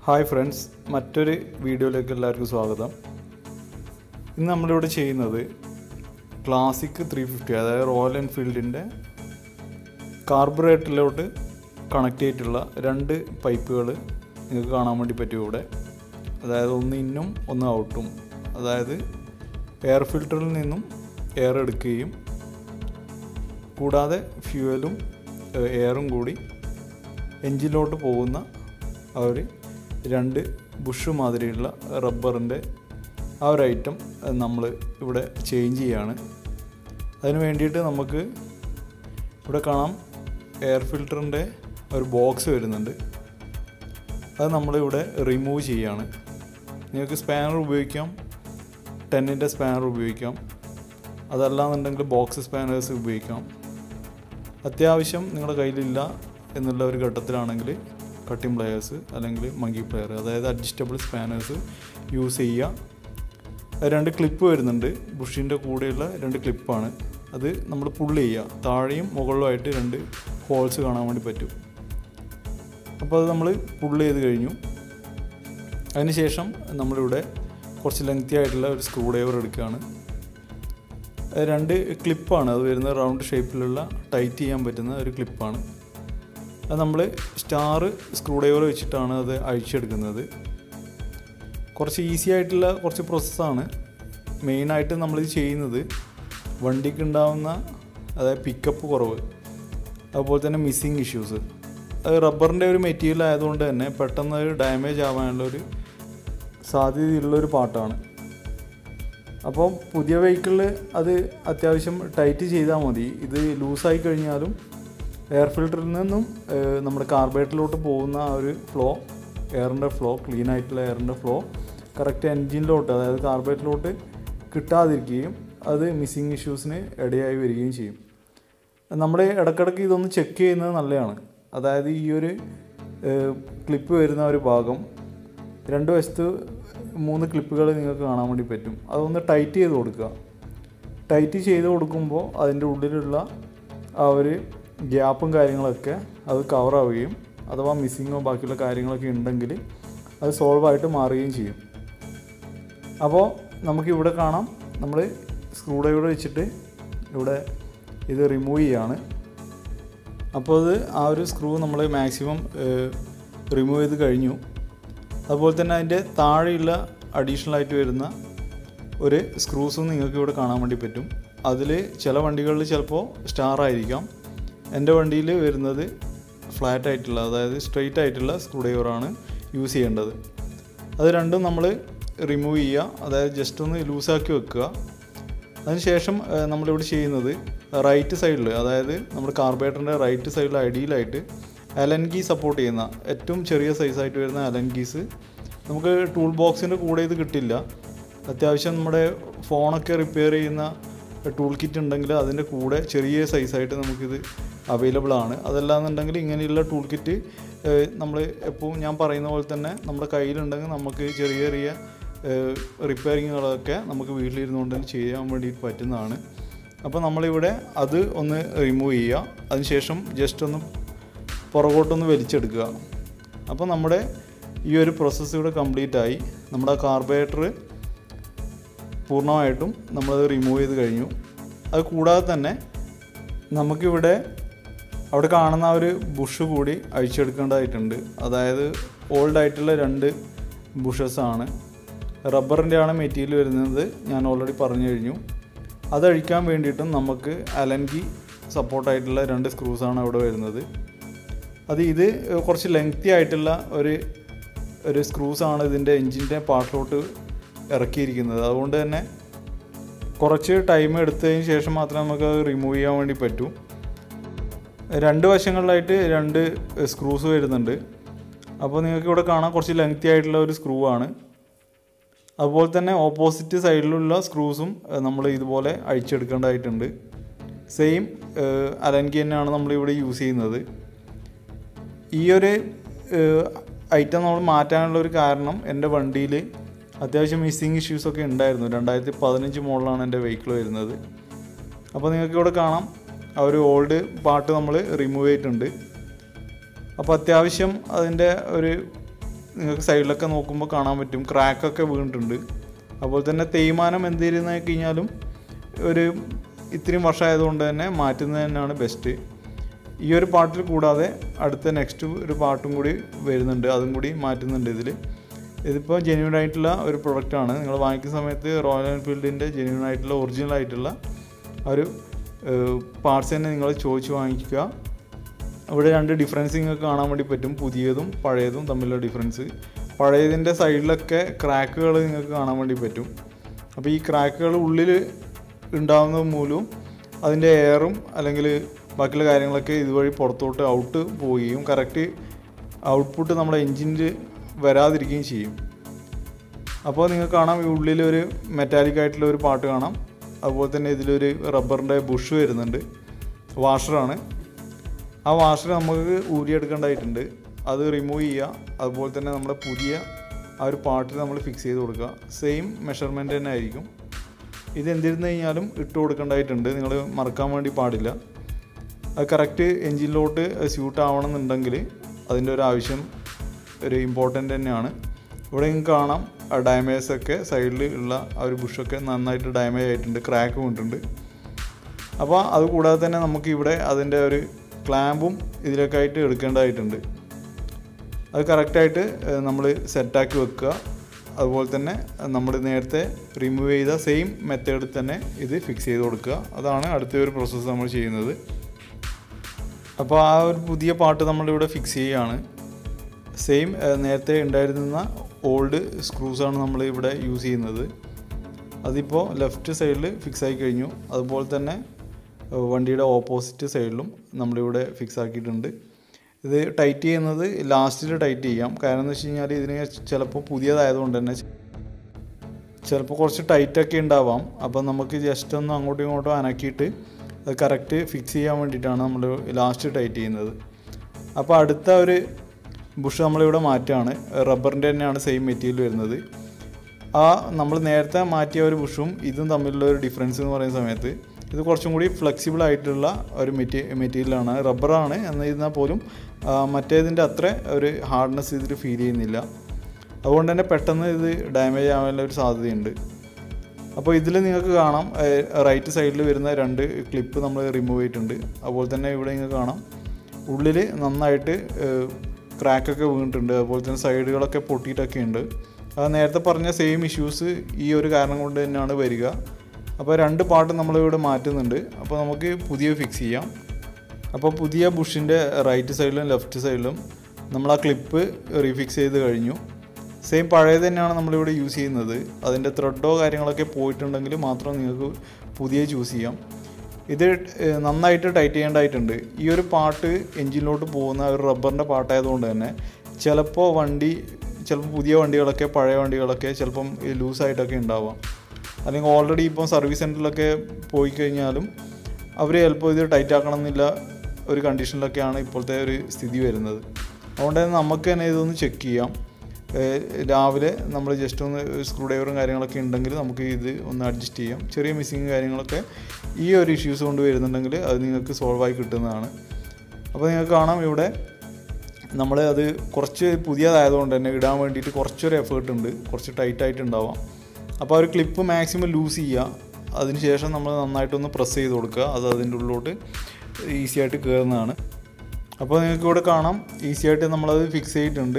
hi friends മറ്റൊരു വീഡിയോയിലേക്ക് എല്ലാവർക്കും സ്വാഗതം ഇന്ന് നമ്മളിവിടെ ചെയ്യുന്നത് ക്ലാസിക് ത്രീ ഫിഫ്റ്റി അതായത് റോയൽ എൻഫീൽഡിൻ്റെ കാർബറേറ്ററിലോട്ട് കണക്ട് ചെയ്തിട്ടുള്ള രണ്ട് പൈപ്പുകൾ നിങ്ങൾക്ക് കാണാൻ വേണ്ടി പറ്റും ഇവിടെ അതായത് ഒന്ന് ഇന്നും ഒന്ന് ഔട്ടും അതായത് എയർ ഫിൽറ്ററിൽ നിന്നും എയർ എടുക്കുകയും കൂടാതെ ഫ്യൂവലും എയറും കൂടി എഞ്ചിനിലോട്ട് പോകുന്ന ആ ഒരു രണ്ട് ബുഷ് മാതിരിയുള്ള റബ്ബറിൻ്റെ ആ ഒരു ഐറ്റം നമ്മൾ ഇവിടെ ചേഞ്ച് ചെയ്യാണ് അതിന് വേണ്ടിയിട്ട് നമുക്ക് ഇവിടെ കാണാം എയർ ഫിൽറ്ററിൻ്റെ ഒരു ബോക്സ് വരുന്നുണ്ട് അത് നമ്മളിവിടെ റിമൂവ് ചെയ്യാണ് നിങ്ങൾക്ക് സ്പാനർ ഉപയോഗിക്കാം ടെന്നിൻ്റെ സ്പാനർ ഉപയോഗിക്കാം അതല്ലാന്നുണ്ടെങ്കിൽ ബോക്സ് സ്പാനേഴ്സ് ഉപയോഗിക്കാം അത്യാവശ്യം നിങ്ങളുടെ കയ്യിലില്ല എന്നുള്ള ഒരു ഘട്ടത്തിലാണെങ്കിൽ കട്ടിംഗ് പ്ലെയേഴ്സ് അല്ലെങ്കിൽ മങ്കി പ്ലെയർ അതായത് അഡ്ജസ്റ്റബിൾ സ്പാനേഴ്സ് യൂസ് ചെയ്യുക രണ്ട് ക്ലിപ്പ് വരുന്നുണ്ട് ബുഷിൻ്റെ കൂടെയുള്ള രണ്ട് ക്ലിപ്പാണ് അത് നമ്മൾ പുള്ള് ചെയ്യുക താഴെയും മുകളിലുമായിട്ട് രണ്ട് ഹോൾസ് കാണാൻ വേണ്ടി പറ്റും അപ്പോൾ അത് നമ്മൾ പുള്ള് ചെയ്ത് കഴിഞ്ഞു അതിനുശേഷം നമ്മളിവിടെ കുറച്ച് ലെങ്തി ആയിട്ടുള്ള ഒരു സ്ക്രൂ ഡ്രൈവർ എടുക്കുകയാണ് രണ്ട് ക്ലിപ്പാണ് അത് വരുന്ന റൗണ്ട് ഷേപ്പിലുള്ള ടൈറ്റ് ചെയ്യാൻ പറ്റുന്ന ഒരു ക്ലിപ്പാണ് അത് നമ്മൾ സ്റ്റാർ സ്ക്രൂ ഡ്രൈവർ വെച്ചിട്ടാണ് അത് അഴിച്ചെടുക്കുന്നത് കുറച്ച് ഈസി ആയിട്ടുള്ള കുറച്ച് പ്രോസസ്സാണ് മെയിനായിട്ട് നമ്മളിത് ചെയ്യുന്നത് വണ്ടിക്ക് ഉണ്ടാവുന്ന അതായത് പിക്കപ്പ് കുറവ് അതുപോലെ തന്നെ മിസ്സിങ് ഇഷ്യൂസ് അത് റബ്ബറിൻ്റെ ഒരു മെറ്റീരിയൽ ആയതുകൊണ്ട് തന്നെ പെട്ടെന്ന് ഡാമേജ് ആവാനുള്ള ഒരു സാധ്യതയുള്ള ഒരു പാട്ടാണ് അപ്പോൾ പുതിയ വെഹിക്കിളിൽ അത് അത്യാവശ്യം ടൈറ്റ് ചെയ്താൽ മതി ഇത് ലൂസായി കഴിഞ്ഞാലും എയർ ഫിൽറ്ററിൽ നിന്നും ഏഹ്, നമ്മുടെ കാർബേറ്റിലോട്ട് പോകുന്ന ആ ഒരു ഫ്ലോ എയറിൻ്റെ ഫ്ലോ ക്ലീൻ ആയിട്ടുള്ള എയറിൻ്റെ ഫ്ലോ കറക്റ്റ് എൻജിനിലോട്ട് അതായത് കാർബേറ്റിലോട്ട് കിട്ടാതിരിക്കുകയും അത് മിസ്സിങ് ഇഷ്യൂസിന് ഇടയായി വരികയും ചെയ്യും നമ്മൾ ഇടയ്ക്കിടയ്ക്ക് ഇതൊന്ന് ചെക്ക് ചെയ്യുന്നത് നല്ലതാണ് അതായത് ഈ ഒരു ക്ലിപ്പ് വരുന്ന ഒരു ഭാഗം രണ്ട് വശത്ത് മൂന്ന് ക്ലിപ്പുകൾ നിങ്ങൾക്ക് കാണാൻ വേണ്ടി പറ്റും അതൊന്ന് ടൈറ്റ് ചെയ്ത് കൊടുക്കുക ടൈറ്റ് ചെയ്ത് കൊടുക്കുമ്പോൾ അതിൻ്റെ ഉള്ളിലുള്ള ആ ഒരു ഗ്യാപ്പും കാര്യങ്ങളൊക്കെ അത് കവർ ആവുകയും അഥവാ മിസ്സിങ്ങോ ബാക്കിയുള്ള കാര്യങ്ങളൊക്കെ ഉണ്ടെങ്കിൽ അത് സോൾവ് ആയിട്ട് മാറുകയും ചെയ്യും അപ്പോൾ നമുക്കിവിടെ കാണാം നമ്മൾ സ്ക്രൂ ഡ്രൈവർ വെച്ചിട്ട് ഇവിടെ ഇത് റിമൂവ് ചെയ്യാണ് അപ്പോൾ അത് ആ ഒരു സ്ക്രൂ നമ്മൾ മാക്സിമം റിമൂവ് ചെയ്ത് കഴിഞ്ഞു അതുപോലെ തന്നെ അതിൻ്റെ താഴെയുള്ള അഡീഷണൽ ആയിട്ട് വരുന്ന ഒരു സ്ക്രൂസും നിങ്ങൾക്ക് ഇവിടെ കാണാൻ വേണ്ടി പറ്റും അതിൽ ചില വണ്ടികളിൽ ചിലപ്പോൾ സ്റ്റാർ ആയിരിക്കാം എൻ്റെ വണ്ടിയിൽ വരുന്നത് ഫ്ലാറ്റ് ആയിട്ടുള്ള അതായത് സ്ട്രെയിറ്റ് ആയിട്ടുള്ള സ്ക്രൂ ഡ്രൈവറാണ് യൂസ് ചെയ്യേണ്ടത് അത് രണ്ടും നമ്മൾ റിമൂവ് ചെയ്യുക അതായത് ജസ്റ്റ് ഒന്ന് ലൂസാക്കി വെക്കുക അതിനുശേഷം ഏഹ്, നമ്മളിവിടെ ചെയ്യുന്നത് റൈറ്റ് സൈഡിൽ അതായത് നമ്മുടെ കാർബേറ്ററിൻ്റെ റൈറ്റ് സൈഡിൽ അടിയിലായിട്ട് അലൻഗി സപ്പോർട്ട് ചെയ്യുന്ന ഏറ്റവും ചെറിയ സൈസായിട്ട് വരുന്ന അലൻഗീസ് നമുക്ക് ടൂൾ ബോക്സിൻ്റെ കൂടെ ഇത് കിട്ടില്ല അത്യാവശ്യം നമ്മുടെ ഫോണൊക്കെ റിപ്പയർ ചെയ്യുന്ന ടൂൾ കിറ്റ് ഉണ്ടെങ്കിൽ അതിൻ്റെ കൂടെ ചെറിയ സൈസായിട്ട് നമുക്കിത് അവൈലബിൾ ആണ് അതല്ലാന്നുണ്ടെങ്കിൽ ഇങ്ങനെയുള്ള ടൂൾ കിറ്റ് നമ്മൾ എപ്പോഴും ഞാൻ പറയുന്ന പോലെ തന്നെ നമ്മുടെ കയ്യിലുണ്ടെങ്കിൽ നമുക്ക് ചെറിയ ചെറിയ റിപ്പയറിങ്ങുകളൊക്കെ നമുക്ക് വീട്ടിലിരുന്നുകൊണ്ട് ചെയ്യാൻ വേണ്ടി പറ്റുന്നതാണ് അപ്പോൾ നമ്മളിവിടെ അത് ഒന്ന് റിമൂവ് ചെയ്യുക അതിനുശേഷം ജസ്റ്റ് ഒന്ന് പുറകോട്ടൊന്ന് വലിച്ചെടുക്കുക അപ്പോൾ നമ്മുടെ ഈ ഒരു പ്രോസസ്സ് ഇവിടെ കംപ്ലീറ്റ് ആയി നമ്മുടെ കാർബറേറ്റർ പൂർണ്ണമായിട്ടും നമ്മളത് റിമൂവ് ചെയ്ത് കഴിഞ്ഞു അത് കൂടാതെ തന്നെ നമുക്കിവിടെ അവിടെ കാണുന്ന ആ ഒരു ബുഷ് കൂടി അഴിച്ചെടുക്കേണ്ടതായിട്ടുണ്ട് അതായത് ഓൾഡ് ആയിട്ടുള്ള രണ്ട് ബുഷസ് ആണ് റബ്ബറിൻ്റെ ആണ് മെറ്റീരിയൽ വരുന്നത് ഞാൻ ഓൾറെഡി പറഞ്ഞു കഴിഞ്ഞു അത് അഴിക്കാൻ വേണ്ടിയിട്ടും നമുക്ക് അലൻകി സപ്പോർട്ടായിട്ടുള്ള രണ്ട് സ്ക്രൂസാണ് അവിടെ വരുന്നത് അത് ഇത് കുറച്ച് ലെങ്തി ആയിട്ടുള്ള ഒരു ഒരു സ്ക്രൂസാണ് ഇതിൻ്റെ എൻജിൻ്റെ പാർട്ടിലോട്ട് ഇറക്കിയിരിക്കുന്നത് അതുകൊണ്ട് തന്നെ കുറച്ച് ടൈം എടുത്തതിന് ശേഷം മാത്രമേ നമുക്ക് അത് റിമൂവ് ചെയ്യാൻ വേണ്ടി പറ്റൂ രണ്ട് വശങ്ങളിലായിട്ട് രണ്ട് സ്ക്രൂസ് വരുന്നുണ്ട് അപ്പോൾ നിങ്ങൾക്ക് ഇവിടെ കാണാൻ കുറച്ച് ലെങ്തി ആയിട്ടുള്ള ഒരു സ്ക്രൂ ആണ് അതുപോലെ തന്നെ ഓപ്പോസിറ്റ് സൈഡിലുള്ള സ്ക്രൂസും നമ്മൾ ഇതുപോലെ അഴിച്ചെടുക്കേണ്ടതായിട്ടുണ്ട് സെയിം അലൻകി തന്നെയാണ് നമ്മളിവിടെ യൂസ് ചെയ്യുന്നത് ഈ ഒരു ഐറ്റം നമ്മൾ മാറ്റാനുള്ള ഒരു കാരണം എൻ്റെ വണ്ടിയിൽ അത്യാവശ്യം മിസ്സിങ് ഇഷ്യൂസൊക്കെ ഉണ്ടായിരുന്നു രണ്ടായിരത്തി പതിനഞ്ച് മോഡലാണ് എൻ്റെ വെഹിക്കിൾ വരുന്നത് അപ്പോൾ നിങ്ങൾക്ക് ഇവിടെ കാണാം ആ ഒരു ഓൾഡ് പാർട്ട് നമ്മൾ റിമൂവ് ചെയ്തിട്ടുണ്ട് അപ്പോൾ അത്യാവശ്യം അതിൻ്റെ ഒരു നിങ്ങൾക്ക് സൈഡിലൊക്കെ നോക്കുമ്പോൾ കാണാൻ പറ്റും ക്രാക്കൊക്കെ വീണിട്ടുണ്ട് അതുപോലെ തന്നെ തേയ്മാനം എന്തിരുന്ന് കഴിഞ്ഞാലും ഒരു ഇത്രയും വർഷമായതുകൊണ്ട് തന്നെ മാറ്റുന്നത് തന്നെയാണ് ബെസ്റ്റ് ഈ ഒരു പാട്ടിൽ കൂടാതെ അടുത്ത നെക്സ്റ്റ് ഒരു പാട്ടും കൂടി വരുന്നുണ്ട് അതും കൂടി മാറ്റുന്നുണ്ട് ഇതിൽ ഇതിപ്പോൾ ജെന്യൂൻ ആയിട്ടുള്ള ഒരു പ്രൊഡക്റ്റാണ് നിങ്ങൾ വാങ്ങിക്കുന്ന സമയത്ത് റോയൽ എൻഫീൽഡിൻ്റെ ജെന്യൂൻ ആയിട്ടുള്ള ഒറിജിനൽ ആയിട്ടുള്ള ആ ഒരു പാർട്സ് തന്നെ നിങ്ങൾ ചോദിച്ച് വാങ്ങിക്കുക ഇവിടെ രണ്ട് ഡിഫറൻസ് നിങ്ങൾക്ക് കാണാൻ വേണ്ടി പറ്റും പുതിയതും പഴയതും തമ്മിലുള്ള ഡിഫറൻസ് പഴയതിൻ്റെ സൈഡിലൊക്കെ ക്രാക്കുകൾ നിങ്ങൾക്ക് കാണാൻ വേണ്ടി പറ്റും അപ്പോൾ ഈ ക്രാക്കുകൾ ഉള്ളിൽ ഉണ്ടാകുന്നത് മൂലവും അതിൻ്റെ എയറും അല്ലെങ്കിൽ ബാക്കിയുള്ള കാര്യങ്ങളൊക്കെ ഇതുവഴി പുറത്തോട്ട് ഔട്ട് പോവുകയും കറക്റ്റ് ഔട്ട്പുട്ട് നമ്മുടെ എൻജിനിൽ വരാതിരിക്കുകയും ചെയ്യും അപ്പോൾ നിങ്ങൾക്ക് കാണാം ഈ ഉള്ളിലൊരു മെറ്റാലിക് ആയിട്ടുള്ള ഒരു പാട്ട് കാണാം അതുപോലെ തന്നെ ഇതിലൊരു റബ്ബറിൻ്റെ ബുഷ് വരുന്നുണ്ട് വാഷറാണ് ആ വാഷർ നമുക്ക് ഊരിയെടുക്കേണ്ടതായിട്ടുണ്ട് അത് റിമൂവ് ചെയ്യുക അതുപോലെ തന്നെ നമ്മുടെ പുതിയ ആ ഒരു പാർട്ടിൽ നമ്മൾ ഫിക്സ് ചെയ്ത് കൊടുക്കുക സെയിം മെഷർമെൻറ്റ് തന്നെ ആയിരിക്കും ഇത് എന്തിരുന്ന് കഴിഞ്ഞാലും ഇട്ട് കൊടുക്കേണ്ടതായിട്ടുണ്ട് നിങ്ങൾ മറക്കാൻ വേണ്ടി പാടില്ല അത് കറക്റ്റ് എൻജിനിലോട്ട് സ്യൂട്ട് ആവണമെന്നുണ്ടെങ്കിൽ അതിൻ്റെ ഒരു ആവശ്യം ഒരു ഇമ്പോർട്ടൻ്റ് തന്നെയാണ് ഇവിടെ നിങ്ങൾക്ക് കാണാം ഡാമേജ് ഒക്കെ സൈഡിൽ ഉള്ള ആ ഒരു ബുഷൊക്കെ നന്നായിട്ട് ഡാമേജ് ആയിട്ടുണ്ട് ക്രാക്ക് വീണിട്ടുണ്ട് അപ്പോൾ അതുകൂടാതെ തന്നെ നമുക്ക് ഇവിടെ അതിൻ്റെ ഒരു ക്ലാമ്പും ഇതിലൊക്കെ ആയിട്ട് എടുക്കേണ്ടതായിട്ടുണ്ട് അത് കറക്റ്റായിട്ട് നമ്മൾ സെറ്റാക്കി വെക്കുക അതുപോലെ തന്നെ നമ്മൾ നേരത്തെ റിമൂവ് ചെയ്ത സെയിം മെത്തേഡിൽ തന്നെ ഇത് ഫിക്സ് ചെയ്ത് കൊടുക്കുക അതാണ് അടുത്ത ഒരു പ്രോസസ്സ് നമ്മൾ ചെയ്യുന്നത് അപ്പോൾ ആ ഒരു പുതിയ പാട്ട് നമ്മളിവിടെ ഫിക്സ് ചെയ്യുകയാണ് സെയിം നേരത്തെ ഉണ്ടായിരുന്ന ഓൾഡ് സ്ക്രൂസാണ് നമ്മൾ ഇവിടെ യൂസ് ചെയ്യുന്നത് അതിപ്പോൾ ലെഫ്റ്റ് സൈഡിൽ ഫിക്സ് ആയി കഴിഞ്ഞു അതുപോലെ തന്നെ ഏഹ് വണ്ടിയുടെ ഓപ്പോസിറ്റ് സൈഡിലും നമ്മളിവിടെ ഫിക്സ് ആക്കിയിട്ടുണ്ട് ഇത് ടൈറ്റ് ചെയ്യുന്നത് ലാസ്റ്റിൽ ടൈറ്റ് ചെയ്യാം കാരണം എന്ന് വെച്ച് കഴിഞ്ഞാൽ ഇതിന് ചിലപ്പോൾ പുതിയതായതുകൊണ്ട് തന്നെ ചിലപ്പോൾ കുറച്ച് ടൈറ്റൊക്കെ ഉണ്ടാവാം അപ്പോൾ നമുക്ക് ജസ്റ്റ് ഒന്ന് അങ്ങോട്ടും ഇങ്ങോട്ടും അനക്കിയിട്ട് അത് കറക്റ്റ് ഫിക്സ് ചെയ്യാൻ വേണ്ടിയിട്ടാണ് നമ്മൾ ലാസ്റ്റ് ടൈറ്റ് ചെയ്യുന്നത് അപ്പോൾ അടുത്ത ഒരു ബുഷ് നമ്മളിവിടെ മാറ്റുകയാണ് റബ്ബറിൻ്റെ തന്നെയാണ് സെയിം മെറ്റീരിയൽ വരുന്നത് ആ നമ്മൾ നേരത്തെ മാറ്റിയ ഒരു ബുഷും ഇതും തമ്മിലുള്ള ഒരു ഡിഫറൻസ് എന്ന് പറയുന്ന സമയത്ത് ഇത് കുറച്ചും കൂടി ഫ്ലെക്സിബിൾ ആയിട്ടുള്ള ഒരു മെറ്റീ മെറ്റീരിയലാണ് റബ്ബറാണ് എന്നിരുന്നാൽ പോലും ആ, മറ്റേതിൻ്റെ അത്ര ഒരു ഹാർഡ്നെസ് ഇതിൽ ഫീൽ ചെയ്യുന്നില്ല അതുകൊണ്ട് തന്നെ പെട്ടെന്ന് ഇത് ഡാമേജ് ആവാനുള്ള ഒരു സാധ്യതയുണ്ട് അപ്പോൾ ഇതിൽ നിങ്ങൾക്ക് കാണാം റൈറ്റ് സൈഡിൽ വരുന്ന രണ്ട് ക്ലിപ്പ് നമ്മൾ റിമൂവ് ചെയ്തിട്ടുണ്ട് അതുപോലെ തന്നെ ഇവിടെ നിങ്ങൾക്ക് കാണാം ഉള്ളിൽ നന്നായിട്ട് ക്രാക്കൊക്കെ വീണിട്ടുണ്ട് അതുപോലെ തന്നെ സൈഡുകളൊക്കെ പൊട്ടിയിട്ടൊക്കെ ഉണ്ട് അത് നേരത്തെ പറഞ്ഞ സെയിം ഇഷ്യൂസ് ഈ ഒരു കാരണം കൊണ്ട് തന്നെയാണ് വരിക അപ്പോൾ രണ്ട് പാർട്ട് നമ്മളിവിടെ മാറ്റുന്നുണ്ട് അപ്പോൾ നമുക്ക് പുതിയ ഫിക്സ് ചെയ്യാം അപ്പോൾ പുതിയ ബുഷിൻ്റെ റൈറ്റ് സൈഡിലും ലെഫ്റ്റ് സൈഡിലും നമ്മൾ ആ ക്ലിപ്പ് റീഫിക്സ് ചെയ്ത് കഴിഞ്ഞു സെയിം പഴയത് തന്നെയാണ് നമ്മളിവിടെ യൂസ് ചെയ്യുന്നത് അതിൻ്റെ ത്രെഡോ കാര്യങ്ങളൊക്കെ പോയിട്ടുണ്ടെങ്കിൽ മാത്രം നിങ്ങൾക്ക് പുതിയ ചൂസ് ചെയ്യാം ഇത് ഏഹ്, നന്നായിട്ട് ടൈറ്റ് ചെയ്യേണ്ടതായിട്ടുണ്ട് ഈ ഒരു പാർട്ട് എഞ്ചിനിലോട്ട് പോകുന്ന ഒരു റബ്ബറിൻ്റെ പാട്ടായതുകൊണ്ട് തന്നെ ചിലപ്പോൾ വണ്ടി ചിലപ്പോൾ പുതിയ വണ്ടികളൊക്കെ പഴയ വണ്ടികളൊക്കെ ചിലപ്പം ലൂസായിട്ടൊക്കെ ഉണ്ടാവാം അല്ലെങ്കിൽ ഓൾറെഡി ഇപ്പം സർവീസ് സെൻറ്ററിലൊക്കെ പോയി കഴിഞ്ഞാലും അവർ ചിലപ്പോൾ ഇത് ടൈറ്റ് ആക്കണം എന്നില്ല ഒരു കണ്ടീഷനിലൊക്കെയാണ് ഇപ്പോഴത്തെ ഒരു സ്ഥിതി വരുന്നത് അതുകൊണ്ട് തന്നെ നമുക്ക് തന്നെ ഇതൊന്ന് ചെക്ക് ചെയ്യാം ഏഹ് രാവിലെ നമ്മൾ ജസ്റ്റ് ഒന്ന് സ്ക്രൂ ഡ്രൈവറും കാര്യങ്ങളൊക്കെ ഉണ്ടെങ്കിൽ നമുക്ക് ഇത് ഒന്ന് അഡ്ജസ്റ്റ് ചെയ്യാം ചെറിയ മിസ്സിങ് കാര്യങ്ങളൊക്കെ ഈ ഒരു ഇഷ്യൂസ് കൊണ്ട് വരുന്നുണ്ടെങ്കിൽ അത് നിങ്ങൾക്ക് സോൾവ് ആയി കിട്ടുന്നതാണ് അപ്പോൾ നിങ്ങൾക്ക് കാണാം ഇവിടെ നമ്മൾ അത് കുറച്ച് പുതിയതായതുകൊണ്ട് തന്നെ ഇടാൻ വേണ്ടിയിട്ട് കുറച്ചൊരു എഫേർട്ട് ഉണ്ട് കുറച്ച് ടൈറ്റ് ആയിട്ടുണ്ടാവാം അപ്പോൾ ആ ഒരു ക്ലിപ്പ് മാക്സിമം ലൂസ് ചെയ്യുക അതിനുശേഷം നമ്മൾ നന്നായിട്ടൊന്ന് പ്രസ് ചെയ്ത് കൊടുക്കുക അത് അതിൻ്റെ ഉള്ളിലോട്ട് ഈസി ആയിട്ട് കയറുന്നതാണ് അപ്പോൾ നിങ്ങൾക്ക് ഇവിടെ കാണാം ഈസി ആയിട്ട് നമ്മളത് ഫിക്സ് ചെയ്തിട്ടുണ്ട്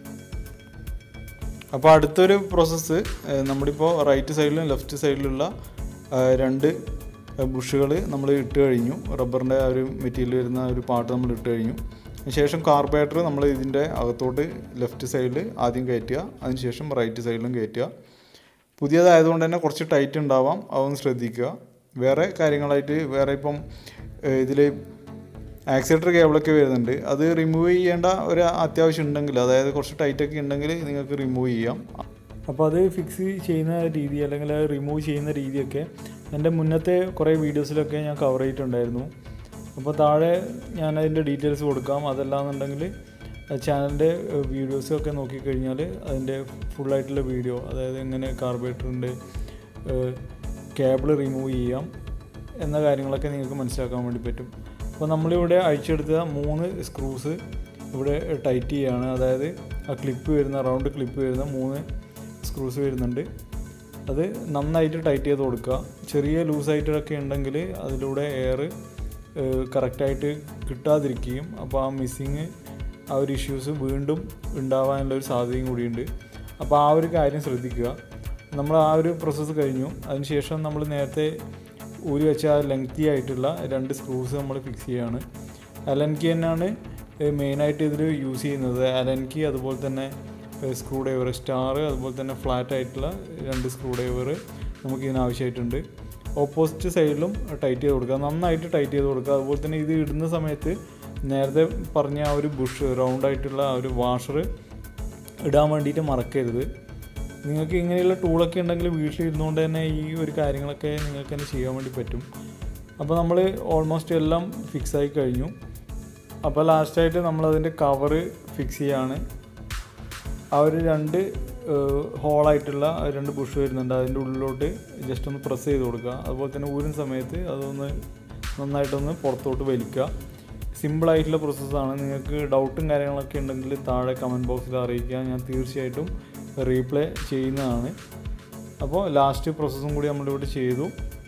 അപ്പോൾ അടുത്തൊരു പ്രോസസ്സ് നമ്മളിപ്പോൾ റൈറ്റ് സൈഡിലും ലെഫ്റ്റ് സൈഡിലുള്ള ആ, രണ്ട് ബുഷുകൾ നമ്മൾ ഇട്ട് കഴിഞ്ഞു റബ്ബറിൻ്റെ ആ ഒരു മെറ്റീരിയൽ വരുന്ന ഒരു പാർട്ട് നമ്മൾ ഇട്ട് കഴിഞ്ഞു അതിനുശേഷം കാർബേറ്റർ നമ്മൾ ഇതിൻ്റെ അകത്തോട്ട് ലെഫ്റ്റ് സൈഡിൽ ആദ്യം കയറ്റുക അതിനുശേഷം റൈറ്റ് സൈഡിലും കയറ്റുക പുതിയതായതുകൊണ്ട് തന്നെ കുറച്ച് ടൈറ്റ് ഉണ്ടാവാം അതൊന്ന് ശ്രദ്ധിക്കുക വേറെ കാര്യങ്ങളായിട്ട് വേറെ ഇപ്പം ഇതിൽ ആക്സിലേറ്റർ കേബിളൊക്കെ വരുന്നുണ്ട് അത് റിമൂവ് ചെയ്യേണ്ട ഒരു അത്യാവശ്യം ഉണ്ടെങ്കിൽ അതായത് കുറച്ച് ടൈറ്റൊക്കെ ഉണ്ടെങ്കിൽ നിങ്ങൾക്ക് റിമൂവ് ചെയ്യാം അപ്പോൾ അത് ഫിക്സ് ചെയ്യുന്ന രീതി അല്ലെങ്കിൽ അത് റിമൂവ് ചെയ്യുന്ന രീതിയൊക്കെ എൻ്റെ മുന്നത്തെ കുറേ വീഡിയോസിലൊക്കെ ഞാൻ കവർ ചെയ്തിട്ടുണ്ടായിരുന്നു അപ്പോൾ താഴെ ഞാൻ അതിൻ്റെ ഡീറ്റെയിൽസ് കൊടുക്കാം അതല്ലാന്നുണ്ടെങ്കിൽ ചാനലിൻ്റെ വീഡിയോസൊക്കെ നോക്കിക്കഴിഞ്ഞാൽ അതിൻ്റെ ഫുള്ളായിട്ടുള്ള വീഡിയോ അതായത് എങ്ങനെ കാർബറേറ്ററിൻ്റെ കേബിൾ റിമൂവ് ചെയ്യാം എന്ന കാര്യങ്ങളൊക്കെ നിങ്ങൾക്ക് മനസ്സിലാക്കാൻ വേണ്ടി പറ്റും അപ്പോൾ നമ്മളിവിടെ അഴിച്ചെടുത്ത മൂന്ന് സ്ക്രൂസ് ഇവിടെ ടൈറ്റ് ചെയ്യുകയാണ് അതായത് ആ ക്ലിപ്പ് വരുന്ന റൗണ്ട് ക്ലിപ്പ് വരുന്ന മൂന്ന് സ്ക്രൂസ് വരുന്നുണ്ട് അത് നന്നായിട്ട് ടൈറ്റ് ചെയ്ത് കൊടുക്കുക ചെറിയ ലൂസായിട്ടൊക്കെ ഉണ്ടെങ്കിൽ അതിലൂടെ എയർ കറക്റ്റായിട്ട് കിട്ടാതിരിക്കുകയും അപ്പോൾ ആ മിസ്സിങ് ആ ഒരു ഇഷ്യൂസ് വീണ്ടും ഉണ്ടാവാനുള്ള ഒരു സാധ്യതയും കൂടിയുണ്ട് അപ്പോൾ ആ ഒരു കാര്യം ശ്രദ്ധിക്കുക നമ്മൾ ആ ഒരു പ്രോസസ്സ് കഴിഞ്ഞു അതിനുശേഷം നമ്മൾ നേരത്തെ ഊരി വെച്ച ആ ലെങ്തി ആയിട്ടുള്ള രണ്ട് സ്ക്രൂസ് നമ്മൾ ഫിക്സ് ചെയ്യുകയാണ് അലൻകി തന്നെയാണ് മെയിനായിട്ട് ഇതിൽ യൂസ് ചെയ്യുന്നത് അലൻകി അതുപോലെ തന്നെ സ്ക്രൂ ഡ്രൈവർ സ്റ്റാർ അതുപോലെ തന്നെ ഫ്ലാറ്റ് ആയിട്ടുള്ള രണ്ട് സ്ക്രൂ ഡ്രൈവർ നമുക്ക് ഇതിന് ആവശ്യമായിട്ടുണ്ട് ഓപ്പോസിറ്റ് സൈഡിലും ടൈറ്റ് ചെയ്ത് കൊടുക്കുക നന്നായിട്ട് ടൈറ്റ് ചെയ്ത് കൊടുക്കുക അതുപോലെ തന്നെ ഇത് ഇടുന്ന സമയത്ത് നേരത്തെ പറഞ്ഞ ആ ഒരു ബുഷ് റൗണ്ട് ആയിട്ടുള്ള ആ ഒരു വാഷർ ഇടാൻ വേണ്ടിയിട്ട് മറക്കരുത് നിങ്ങൾക്ക് ഇങ്ങനെയുള്ള ടൂളൊക്കെ ഉണ്ടെങ്കിൽ വീട്ടിലിരുന്നുകൊണ്ട് തന്നെ ഈ ഒരു കാര്യങ്ങളൊക്കെ നിങ്ങൾക്ക് തന്നെ ചെയ്യാൻ വേണ്ടി പറ്റും അപ്പോൾ നമ്മൾ ഓൾമോസ്റ്റ് എല്ലാം ഫിക്സ് ആയി കഴിഞ്ഞു അപ്പോൾ ലാസ്റ്റായിട്ട് നമ്മളതിൻ്റെ കവറ് ഫിക്സ് ചെയ്യാണ് ആ ഒരു രണ്ട് ഹോളായിട്ടുള്ള രണ്ട് ബുഷ് വരുന്നുണ്ട് അതിൻ്റെ ഉള്ളിലോട്ട് ജസ്റ്റ് ഒന്ന് പ്രസ് ചെയ്ത് കൊടുക്കുക അതുപോലെ തന്നെ ഊരുന്ന സമയത്ത് അതൊന്ന് നന്നായിട്ടൊന്ന് പുറത്തോട്ട് വലിക്കുക സിമ്പിളായിട്ടുള്ള പ്രോസസ്സാണ് നിങ്ങൾക്ക് ഡൗട്ടും കാര്യങ്ങളൊക്കെ ഉണ്ടെങ്കിൽ താഴെ കമൻറ്റ് ബോക്സിൽ അറിയിക്കുക ഞാൻ തീർച്ചയായിട്ടും റീപ്ലേ ചെയ്യുന്നതാണ് അപ്പോൾ ലാസ്റ്റ് പ്രോസസ്സും കൂടി നമ്മളിവിടെ ചെയ്തു